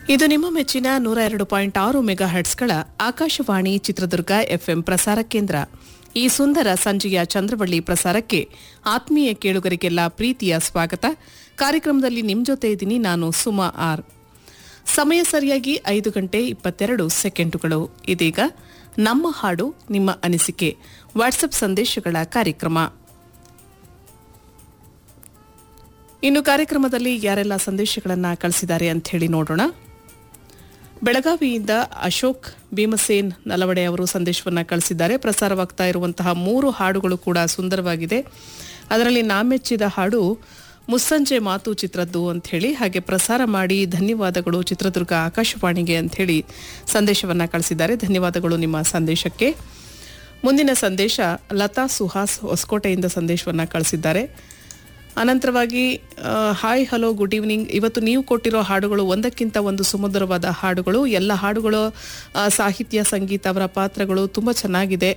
ಇದು ನಿಮ್ಮ ಮೆಚ್ಚಿನ ನೂರ ಎರಡು ಪಾಯಿಂಟ್ ಆರು ಮೆಗಾ ಹರ್ಟ್ಸ್ಗಳ ಆಕಾಶವಾಣಿ ಚಿತ್ರದುರ್ಗ ಎಫ್ಎಂ ಪ್ರಸಾರ ಕೇಂದ್ರ ಈ ಸುಂದರ ಸಂಜೆಯ ಚಂದ್ರವಳ್ಳಿ ಪ್ರಸಾರಕ್ಕೆ ಆತ್ಮೀಯ ಕೇಳುಗರಿಗೆಲ್ಲ ಪ್ರೀತಿಯ ಸ್ವಾಗತ ಕಾರ್ಯಕ್ರಮದಲ್ಲಿ ನಿಮ್ ಜೊತೆ ಇದ್ದೀನಿ ನಾನು ಸುಮಾ ಆರ್ ಸಮಯ ಸರಿಯಾಗಿ ಐದು ಗಂಟೆ ಇಪ್ಪತ್ತೆರಡು ಸೆಕೆಂಡುಗಳು ಇದೀಗ ನಮ್ಮ ಹಾಡು ನಿಮ್ಮ ಅನಿಸಿಕೆ ವಾಟ್ಸಪ್ ಸಂದೇಶಗಳ ಕಾರ್ಯಕ್ರಮ ಇನ್ನು ಕಾರ್ಯಕ್ರಮದಲ್ಲಿ ಯಾರೆಲ್ಲ ಸಂದೇಶಗಳನ್ನು ಕಳಿಸಿದ್ದಾರೆ ಅಂತ ಹೇಳಿ ನೋಡೋಣ ಬೆಳಗಾವಿಯಿಂದ ಅಶೋಕ್ ಭೀಮಸೇನ್ ನಲವಡೆ ಅವರು ಸಂದೇಶವನ್ನು ಕಳಿಸಿದ್ದಾರೆ ಪ್ರಸಾರವಾಗ್ತಾ ಇರುವಂತಹ ಮೂರು ಹಾಡುಗಳು ಕೂಡ ಸುಂದರವಾಗಿದೆ ಅದರಲ್ಲಿ ನಾ ಮೆಚ್ಚಿದ ಹಾಡು ಮುಸ್ಸಂಜೆ ಮಾತು ಚಿತ್ರದ್ದು ಅಂತ ಹೇಳಿ ಹಾಗೆ ಪ್ರಸಾರ ಮಾಡಿ ಧನ್ಯವಾದಗಳು ಚಿತ್ರದುರ್ಗ ಆಕಾಶವಾಣಿಗೆ ಅಂತ ಹೇಳಿ ಸಂದೇಶವನ್ನು ಕಳಿಸಿದ್ದಾರೆ ಧನ್ಯವಾದಗಳು ನಿಮ್ಮ ಸಂದೇಶಕ್ಕೆ ಮುಂದಿನ ಸಂದೇಶ ಲತಾ ಸುಹಾಸ್ ಹೊಸಕೋಟೆಯಿಂದ ಸಂದೇಶವನ್ನು ಕಳಿಸಿದ್ದಾರೆ ಅನಂತರವಾಗಿ ಆ, ಹಾಯ್ ಹಲೋ ಗುಡ್ ಈವ್ನಿಂಗ್ ಇವತ್ತು ನೀವು ಕೊಟ್ಟಿರೋ ಹಾಡುಗಳು ಒಂದಕ್ಕಿಂತ ಒಂದು ಸುಮಧುರವಾದ ಹಾಡುಗಳು ಎಲ್ಲ ಹಾಡುಗಳು ಆ, ಸಾಹಿತ್ಯ ಸಂಗೀತ ಅವರ ಪಾತ್ರಗಳು ತುಂಬ ಚೆನ್ನಾಗಿದೆ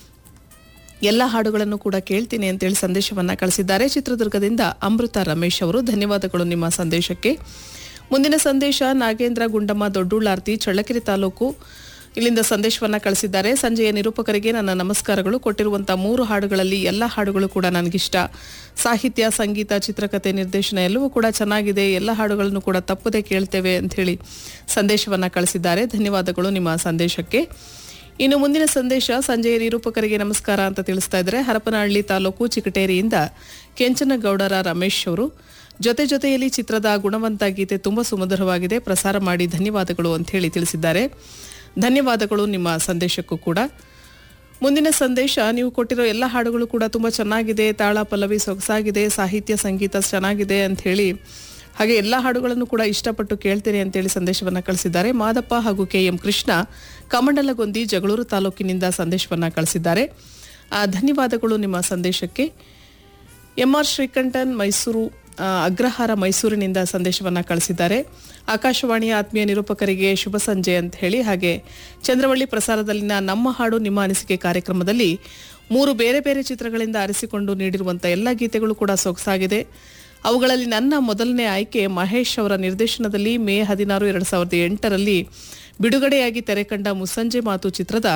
ಎಲ್ಲ ಹಾಡುಗಳನ್ನು ಕೂಡ ಕೇಳ್ತೀನಿ ಅಂತೇಳಿ ಸಂದೇಶವನ್ನ ಕಳಿಸಿದ್ದಾರೆ ಚಿತ್ರದುರ್ಗದಿಂದ ಅಮೃತ ರಮೇಶ್ ಅವರು ಧನ್ಯವಾದಗಳು ನಿಮ್ಮ ಸಂದೇಶಕ್ಕೆ ಮುಂದಿನ ಸಂದೇಶ ನಾಗೇಂದ್ರ ಗುಂಡಮ್ಮ ದೊಡ್ಡುಳ್ಳಾರ್ತಿ ಚಳ್ಳಕೆರೆ ತಾಲೂಕು ಇಲ್ಲಿಂದ ಸಂದೇಶವನ್ನ ಕಳಿಸಿದ್ದಾರೆ ಸಂಜೆಯ ನಿರೂಪಕರಿಗೆ ನನ್ನ ನಮಸ್ಕಾರಗಳು ಕೊಟ್ಟಿರುವಂತಹ ಮೂರು ಹಾಡುಗಳಲ್ಲಿ ಎಲ್ಲ ಹಾಡುಗಳು ಕೂಡ ನನಗಿಷ್ಟ ಸಾಹಿತ್ಯ ಸಂಗೀತ ಚಿತ್ರಕಥೆ ನಿರ್ದೇಶನ ಎಲ್ಲವೂ ಕೂಡ ಚೆನ್ನಾಗಿದೆ ಎಲ್ಲ ಹಾಡುಗಳನ್ನು ಕೂಡ ತಪ್ಪದೆ ಕೇಳ್ತೇವೆ ಅಂತ ಹೇಳಿ ಸಂದೇಶವನ್ನ ಕಳಿಸಿದ್ದಾರೆ ಧನ್ಯವಾದಗಳು ನಿಮ್ಮ ಸಂದೇಶಕ್ಕೆ ಇನ್ನು ಮುಂದಿನ ಸಂದೇಶ ಸಂಜೆಯ ನಿರೂಪಕರಿಗೆ ನಮಸ್ಕಾರ ಅಂತ ತಿಳಿಸ್ತಾ ಇದ್ದಾರೆ ಹರಪನಹಳ್ಳಿ ತಾಲೂಕು ಚಿಕಟೇರಿಯಿಂದ ಕೆಂಚನಗೌಡರ ರಮೇಶ್ ಅವರು ಜೊತೆ ಜೊತೆಯಲ್ಲಿ ಚಿತ್ರದ ಗುಣವಂತ ಗೀತೆ ತುಂಬಾ ಸುಮಧುರವಾಗಿದೆ ಪ್ರಸಾರ ಮಾಡಿ ಧನ್ಯವಾದಗಳು ಅಂತ ಹೇಳಿ ತಿಳಿಸಿದ್ದಾರೆ ಧನ್ಯವಾದಗಳು ನಿಮ್ಮ ಸಂದೇಶಕ್ಕೂ ಕೂಡ ಮುಂದಿನ ಸಂದೇಶ ನೀವು ಕೊಟ್ಟಿರೋ ಎಲ್ಲ ಹಾಡುಗಳು ಕೂಡ ತುಂಬ ಚೆನ್ನಾಗಿದೆ ತಾಳ ಪಲ್ಲವಿ ಸೊಗಸಾಗಿದೆ ಸಾಹಿತ್ಯ ಸಂಗೀತ ಚೆನ್ನಾಗಿದೆ ಅಂತ ಹೇಳಿ ಹಾಗೆ ಎಲ್ಲ ಹಾಡುಗಳನ್ನು ಕೂಡ ಇಷ್ಟಪಟ್ಟು ಕೇಳ್ತೇನೆ ಅಂತೇಳಿ ಸಂದೇಶವನ್ನು ಕಳಿಸಿದ್ದಾರೆ ಮಾದಪ್ಪ ಹಾಗೂ ಕೆ ಎಂ ಕೃಷ್ಣ ಕಮಂಡಲಗೊಂದಿ ಜಗಳೂರು ತಾಲೂಕಿನಿಂದ ಸಂದೇಶವನ್ನು ಕಳಿಸಿದ್ದಾರೆ ಆ, ಧನ್ಯವಾದಗಳು ನಿಮ್ಮ ಸಂದೇಶಕ್ಕೆ ಎಂಆರ್ ಶ್ರೀಕಂಠನ್ ಮೈಸೂರು ಆ, ಅಗ್ರಹಾರ ಮೈಸೂರಿನಿಂದ ಸಂದೇಶವನ್ನ ಕಳಿಸಿದ್ದಾರೆ ಆಕಾಶವಾಣಿಯ ಆತ್ಮೀಯ ನಿರೂಪಕರಿಗೆ ಶುಭ ಸಂಜೆ ಅಂತ ಹೇಳಿ ಹಾಗೆ ಚಂದ್ರವಳ್ಳಿ ಪ್ರಸಾರದಲ್ಲಿನ ನಮ್ಮ ಹಾಡು ನಿಮ್ಮ ಅನಿಸಿಕೆ ಕಾರ್ಯಕ್ರಮದಲ್ಲಿ ಮೂರು ಬೇರೆ ಬೇರೆ ಚಿತ್ರಗಳಿಂದ ಆರಿಸಿಕೊಂಡು ನೀಡಿರುವಂಥ ಎಲ್ಲ ಗೀತೆಗಳು ಕೂಡ ಸೊಗಸಾಗಿದೆ ಅವುಗಳಲ್ಲಿ ನನ್ನ ಮೊದಲನೇ ಆಯ್ಕೆ ಮಹೇಶ್ ಅವರ ನಿರ್ದೇಶನದಲ್ಲಿ ಮೇ ಹದಿನಾರು ಎರಡು ಸಾವಿರದ ಎಂಟರಲ್ಲಿ ಬಿಡುಗಡೆಯಾಗಿ ತೆರೆಕಂಡ ಮುಸ್ಸಂಜೆ ಮಾತು ಚಿತ್ರದ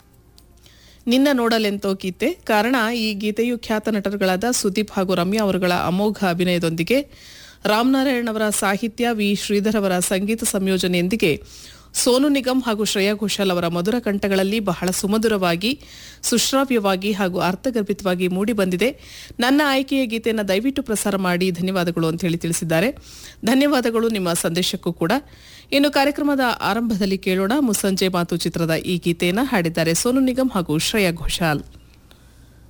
ನಿನ್ನ ನೋಡಲೆಂತೋ ಗೀತೆ ಕಾರಣ ಈ ಗೀತೆಯು ಖ್ಯಾತ ನಟರುಗಳಾದ ಸುದೀಪ್ ಹಾಗೂ ರಮ್ಯಾ ಅವರುಗಳ ಅಮೋಘ ಅಭಿನಯದೊಂದಿಗೆ ರಾಮನಾರಾಯಣ್ ಅವರ ಸಾಹಿತ್ಯ ವಿ ಶ್ರೀಧರ್ ಅವರ ಸಂಗೀತ ಸಂಯೋಜನೆಯೊಂದಿಗೆ ಸೋನು ನಿಗಮ್ ಹಾಗೂ ಶ್ರೇಯಾ ಘೋಷಾಲ್ ಅವರ ಮಧುರ ಕಂಠಗಳಲ್ಲಿ ಬಹಳ ಸುಮಧುರವಾಗಿ ಸುಶ್ರಾವ್ಯವಾಗಿ ಹಾಗೂ ಅರ್ಥಗರ್ಭಿತವಾಗಿ ಮೂಡಿಬಂದಿದೆ ನನ್ನ ಆಯ್ಕೆಯ ಗೀತೆಯನ್ನು ದಯವಿಟ್ಟು ಪ್ರಸಾರ ಮಾಡಿ ಧನ್ಯವಾದಗಳು ಅಂತ ಹೇಳಿ ತಿಳಿಸಿದ್ದಾರೆ ಧನ್ಯವಾದಗಳು ನಿಮ್ಮ ಸಂದೇಶಕ್ಕೂ ಕೂಡ ಇನ್ನು ಕಾರ್ಯಕ್ರಮದ ಆರಂಭದಲ್ಲಿ ಕೇಳೋಣ ಮುಸ್ಸಂಜೆ ಮಾತು ಚಿತ್ರದ ಈ ಗೀತೆಯನ್ನು ಹಾಡಿದ್ದಾರೆ ಸೋನು ನಿಗಮ್ ಹಾಗೂ ಶ್ರೇಯಾ ಘೋಷಾಲ್